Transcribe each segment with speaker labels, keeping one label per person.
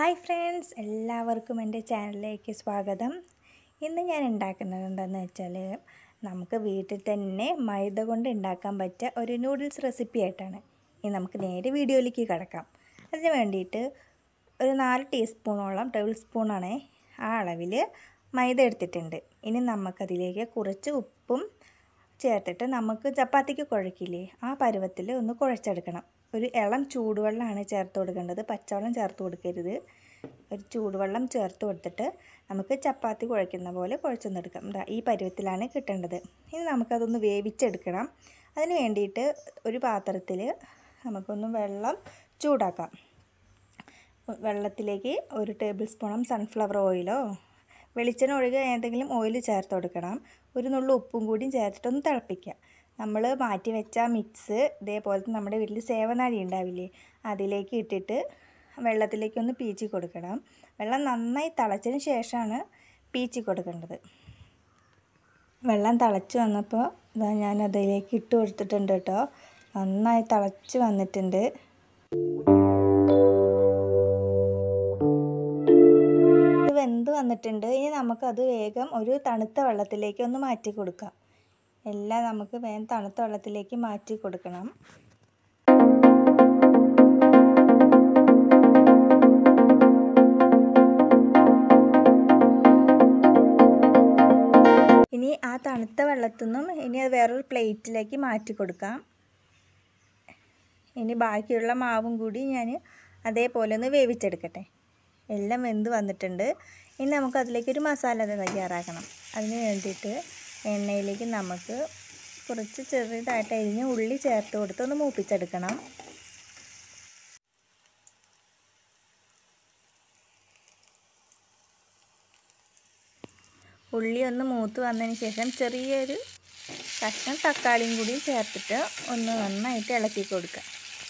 Speaker 1: hi friends എല്ലാവർക്കും എൻ്റെ ചാനലിലേക്ക് സ്വാഗതം ഇന്ന് ഞാൻ ഉണ്ടാക്കുന്നത് എന്താണെന്ന് വെച്ചാൽ നമുക്ക് വീട്ടിൽ തന്നെ മൈദ കൊണ്ട് ഉണ്ടാക്കാൻ പറ്റിയ ഒരു നൂഡിൽസ് റെസിപ്പി ആയിട്ടാണ് ഇനി നമുക്ക് നേരെ വീഡിയോയിലേക്ക് കിടക്കാം അതിന് വേണ്ടിയിട്ട് ഒരു നാല് ടീസ്പൂണോളം ടേബിൾ സ്പൂണാണ് ആ അളവിൽ മൈദ എടുത്തിട്ടുണ്ട് ഇനി നമുക്കതിലേക്ക് കുറച്ച് ഉപ്പും ചേർത്തിട്ട് നമുക്ക് ചപ്പാത്തിക്ക് കുഴക്കില്ലേ ആ പരുവത്തിൽ ഒന്ന് കുഴച്ചെടുക്കണം ഒരു ഇളം ചൂടുവെള്ളമാണ് ചേർത്ത് കൊടുക്കേണ്ടത് പച്ചവെള്ളം ചേർത്ത് കൊടുക്കരുത് ഒരു ചൂടുവെള്ളം ചേർത്ത് കൊടുത്തിട്ട് നമുക്ക് ചപ്പാത്തി കുഴയ്ക്കുന്ന പോലെ കുഴച്ചൊന്നെടുക്കാം ദാ ഈ പരുവത്തിലാണ് കിട്ടേണ്ടത് ഇനി നമുക്കതൊന്ന് വേവിച്ചെടുക്കണം അതിന് വേണ്ടിയിട്ട് ഒരു പാത്രത്തിൽ നമുക്കൊന്ന് വെള്ളം ചൂടാക്കാം വെള്ളത്തിലേക്ക് ഒരു ടേബിൾ സ്പൂണും സൺഫ്ലവർ ഓയിലോ വെളിച്ചെണ്ണ ഒഴികെ ഏതെങ്കിലും ഓയിൽ ചേർത്ത് കൊടുക്കണം ഒരു നുള്ളു ഉപ്പും കൂടിയും ചേർത്തിട്ടൊന്ന് തിളപ്പിക്കുക നമ്മൾ മാറ്റി വെച്ച മിക്സ് ഇതേപോലത്തെ നമ്മുടെ വീട്ടിൽ സേവനാഴി ഉണ്ടാവില്ലേ അതിലേക്ക് ഇട്ടിട്ട് വെള്ളത്തിലേക്കൊന്ന് പീച്ചി കൊടുക്കണം വെള്ളം നന്നായി തിളച്ചതിന് ശേഷമാണ് പീച്ചി കൊടുക്കേണ്ടത് വെള്ളം തിളച്ച് വന്നപ്പോൾ ഇതാ ഞാൻ അതിലേക്ക് ഇട്ട് കൊടുത്തിട്ടുണ്ട് കേട്ടോ നന്നായി തിളച്ച് വന്നിട്ടുണ്ട് ഇത് വെന്ത് വന്നിട്ടുണ്ട് ഇനി നമുക്കത് വേഗം ഒരു തണുത്ത വെള്ളത്തിലേക്ക് ഒന്ന് മാറ്റി കൊടുക്കാം എല്ലാം നമുക്ക് വേഗം തണുത്ത വെള്ളത്തിലേക്ക് മാറ്റി കൊടുക്കണം ഇനി ആ തണുത്ത വെള്ളത്തിൽ നിന്നും ഇനി അത് വേറൊരു പ്ലേറ്റിലേക്ക് മാറ്റി കൊടുക്കാം ഇനി ബാക്കിയുള്ള മാവും കൂടി ഞാൻ അതേപോലെ ഒന്ന് വേവിച്ചെടുക്കട്ടെ എല്ലാം വെന്ത് വന്നിട്ടുണ്ട് ഇനി നമുക്ക് അതിലേക്ക് ഒരു മസാല തയ്യാറാക്കണം അതിന് വേണ്ടിയിട്ട് എണ്ണയിലേക്ക് നമുക്ക് കുറച്ച് ചെറുതായിട്ട് അരിഞ്ഞ് ഉള്ളി ചേർത്ത് കൊടുത്ത് ഒന്ന് മൂപ്പിച്ചെടുക്കണം ഉള്ളി ഒന്ന് മൂത്ത് വന്നതിന് ശേഷം ചെറിയൊരു കഷ്ണം തക്കാളിയും കൂടി ചേർത്തിട്ട് ഒന്ന് നന്നായിട്ട് ഇളക്കി കൊടുക്കുക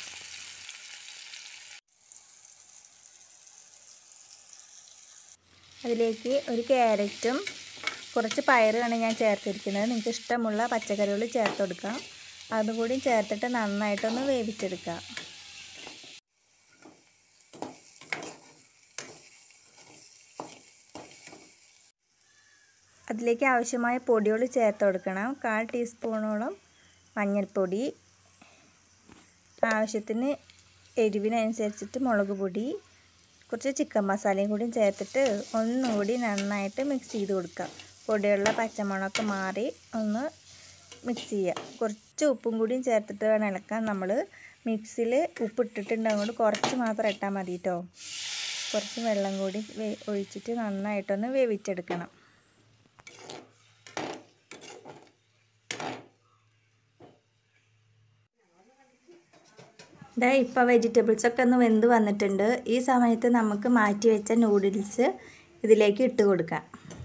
Speaker 1: അതിലേക്ക് ഒരു ക്യാരറ്റും കുറച്ച് പയറാണ് ഞാൻ ചേർത്തിരിക്കുന്നത് നിങ്ങൾക്ക് ഇഷ്ടമുള്ള പച്ചക്കറികൾ ചേർത്ത് കൊടുക്കാം അതുകൂടി ചേർത്തിട്ട് നന്നായിട്ടൊന്ന് വേവിച്ചെടുക്കുക അതിലേക്ക് ആവശ്യമായ പൊടികൾ ചേർത്ത് കൊടുക്കണം കാൽ ടീസ്പൂണോളം മഞ്ഞൾപ്പൊടി ആവശ്യത്തിന് എരിവിനനുസരിച്ചിട്ട് മുളക് പൊടി കുറച്ച് ചിക്കൻ മസാലയും കൂടി ചേർത്തിട്ട് ഒന്നുകൂടി നന്നായിട്ട് മിക്സ് ചെയ്ത് കൊടുക്കുക പൊടിയുള്ള പച്ചമുളകൊക്കെ മാറി ഒന്ന് മിക്സ് ചെയ്യുക കുറച്ച് ഉപ്പും കൂടിയും ചേർത്തിട്ട് വേണം ഇളക്കാൻ നമ്മൾ മിക്സിയിൽ ഉപ്പ് ഇട്ടിട്ടുണ്ട് അതുകൊണ്ട് കുറച്ച് മാത്രം ഇട്ടാൽ മതി കേട്ടോ കുറച്ച് വെള്ളം കൂടി ഒഴിച്ചിട്ട് നന്നായിട്ടൊന്ന് വേവിച്ചെടുക്കണം ഇതാ ഇപ്പോൾ വെജിറ്റബിൾസൊക്കെ ഒന്ന് വെന്ത് വന്നിട്ടുണ്ട് ഈ സമയത്ത് നമുക്ക് മാറ്റി വെച്ച നൂഡിൽസ് ഇതിലേക്ക് ഇട്ട് കൊടുക്കാം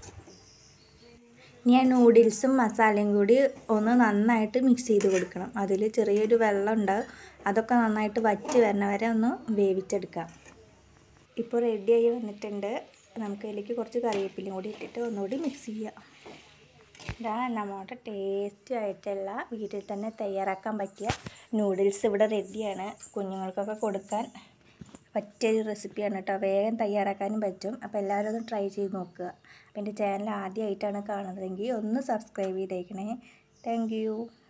Speaker 1: ഇനി ആ നൂഡിൽസും മസാലയും കൂടി ഒന്ന് നന്നായിട്ട് മിക്സ് ചെയ്ത് കൊടുക്കണം അതിൽ ചെറിയൊരു വെള്ളം ഉണ്ടാവും അതൊക്കെ നന്നായിട്ട് വറ്റി വരണ വരെ ഒന്ന് വേവിച്ചെടുക്കാം ഇപ്പോൾ റെഡിയായി വന്നിട്ടുണ്ട് നമുക്ക് അതിലേക്ക് കുറച്ച് കറിവേപ്പിലയും കൂടി ഇട്ടിട്ട് ഒന്നുകൂടി മിക്സ് ചെയ്യാം ഇതാണ് നമ്മുടെ ടേസ്റ്റി ആയിട്ടുള്ള വീട്ടിൽ തന്നെ തയ്യാറാക്കാൻ പറ്റിയ നൂഡിൽസ് ഇവിടെ റെഡിയാണ് കുഞ്ഞുങ്ങൾക്കൊക്കെ കൊടുക്കാൻ പറ്റിയൊരു റെസിപ്പിയാണ് കേട്ടോ വേഗം തയ്യാറാക്കാനും പറ്റും അപ്പോൾ എല്ലാവരും ഒന്ന് ട്രൈ ചെയ്ത് നോക്കുക അപ്പോൾ എൻ്റെ ചാനൽ ആദ്യമായിട്ടാണ് കാണുന്നതെങ്കിൽ ഒന്ന് സബ്സ്ക്രൈബ് ചെയ്തേക്കണേ താങ്ക്